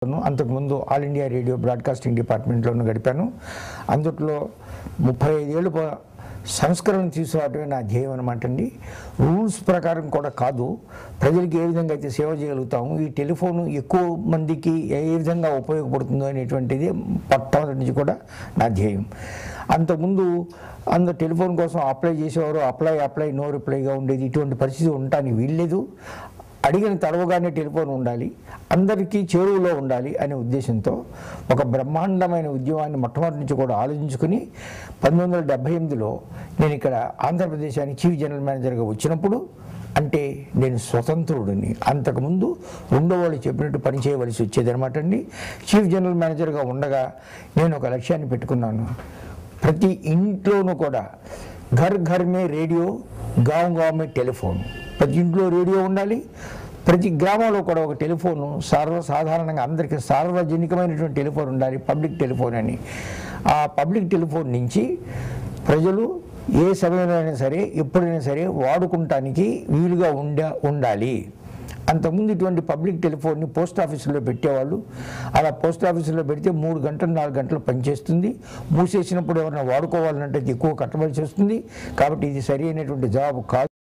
అంతకుముందు all India radio broadcasting డిపార్ట్మెంట్లోనూ గడిపాను అందుట్లో ముప్పై ఐదేళ్ళు ప- సంస్కరణ తీసుకురావడమే నా ధ్యేయం అనమాట అండి రూల్స్ ప్రకారం కూడా కాదు ప్రజలకి ఏ విధంగా అయితే సేవ చేయగలుగుతాము ఈ టెలిఫోన్ ఎక్కువ మందికి ఏ విధంగా ఉపయోగపడుతుందో అనేటువంటిది మొట్టమొదటి నుంచి కూడా నా ధ్యేయం అంతకుముందు అందరు టెలిఫోన్ కోసం అప్లై చేసేవారు అప్లై అప్లై నో రిప్లైగా ఉండేది ఇటువంటి పరిస్థితి ఉండటానికి వీల్లేదు అడిగిన తడవగానే టెలిఫోన్ ఉండాలి అందరికీ చేరువలో ఉండాలి అనే ఉద్దేశంతో ఒక బ్రహ్మాండమైన ఉద్యమాన్ని మొట్టమొదటి నుంచి కూడా ఆలోచించుకుని పంతొమ్మిది వందల డెబ్బై ఎనిమిదిలో నేను ఇక్కడ ఆంధ్రప్రదేశానికి చీఫ్ జనరల్ మేనేజర్గా వచ్చినప్పుడు అంటే నేను స్వతంత్రుడిని అంతకుముందు రెండో వాళ్ళు చెప్పినట్టు పని చేయవలసి వచ్చేది అనమాట అండి చీఫ్ జనరల్ మేనేజర్గా ఉండగా నేను ఒక లక్ష్యాన్ని పెట్టుకున్నాను ప్రతి ఇంట్లోనూ కూడా ఘర్ ఘర్ మే రేడియో గావ్ గావ్ మే టెలిఫోన్ ప్రతి ఇంట్లో రేడియో ఉండాలి ప్రతి గ్రామంలో కూడా ఒక టెలిఫోన్ సర్వసాధారణంగా అందరికీ సార్వజనికమైనటువంటి టెలిఫోన్ ఉండాలి పబ్లిక్ టెలిఫోన్ అని ఆ పబ్లిక్ టెలిఫోన్ నుంచి ప్రజలు ఏ సమయంలో అయినా సరే ఎప్పుడైనా సరే వాడుకుంటానికి వీలుగా ఉండ ఉండాలి అంతకుముందు ఇటువంటి పబ్లిక్ టెలిఫోన్ని పోస్ట్ ఆఫీసులో పెట్టేవాళ్ళు అలా పోస్ట్ ఆఫీసులో పెడితే మూడు గంటలు నాలుగు గంటలు పనిచేస్తుంది మూసేసినప్పుడు ఎవరైనా వాడుకోవాలంటే ఎక్కువ కట్టవలసి వస్తుంది కాబట్టి ఇది సరి అయినటువంటి జవాబు కాదు